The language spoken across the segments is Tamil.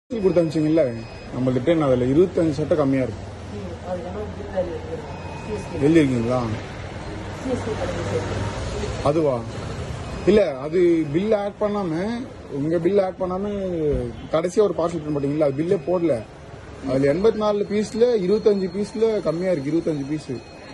பார்சல் கொடுத்து அனுப்பிச்சிங்கல்ல நம்மள்ட்ட ட்ரெயின் அதில் இருபத்தஞ்சு சட்டை கம்மியாக இருக்கு எழுதிருக்கீங்களா அதுவா இல்ல அது பில் ஆட் பண்ணாம உங்க பில் ஆட் பண்ணாம கடைசியா ஒரு பார்சல் பண்ண மாட்டீங்களா அது பில்லே போடல அதுல எண்பத்தி நாலு பீஸ்ல இருபத்தஞ்சு பீஸ்ல கம்மியா இருக்கு இருபத்தஞ்சு பீஸ்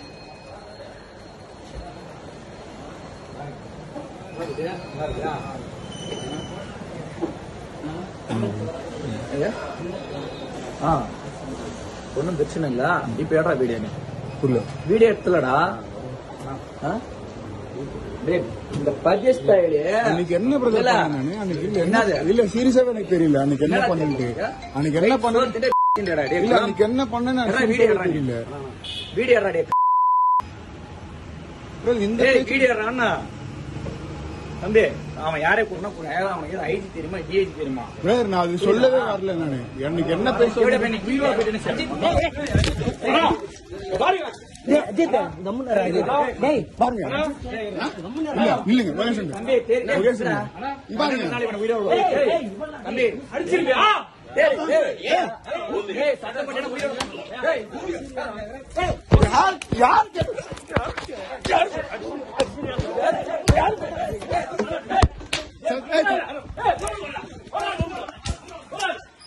ஆ ஒன்றும் பிரச்சனை இல்ல இப்ப ஏடா வீடியோ நீ புரியல வீடியோ எடுத்துலடா ஆ? டேய், இந்த பஜ்ஜ ஸ்டைலு அன்னைக்கு என்ன பிரதர் இல்ல. நானு அன்னைக்கு இல்ல என்ன என்னது? இல்ல சீரியஸாவே எனக்கு தெரியல அன்னைக்கு என்ன பண்ணிட்டு அன்னைக்கு என்ன பண்ண என்னடா டேய், இல்ல அன்னைக்கு என்ன பண்ணேன்னு என்ன எனக்கு வீடியோ சீரியஸாவே தெரியல வீடியோ எடுடா டேய். Brother, இந்த டேய் பேச்சு- வீடியோ எடுடா அண்ணா. தம்பி அவன் யாரே கூட்டினா அவன் ஏதோ ஐடி தெரியுமா டிஐடி தெரியுமா brother, நான் அது சொல்லவே வரல நானு அன்னைக்கு என்ன பேச இவட போய் நீ வீடியோ போயிட்டு சரி பாருங்க இல்ல இல்லைங்க ஒரு நிமிஷம் இருங்க. தம்பி தெரியல ஒரு நிமிஷம் இருங்க. இங்க பாருங்க நாளைக்கு இவனை வீடியோ தம்பி அடிச்சிருவியா டேய் டேய் டேய் சத்தம் பண்ணி வீடியோ டேய் யார் யார்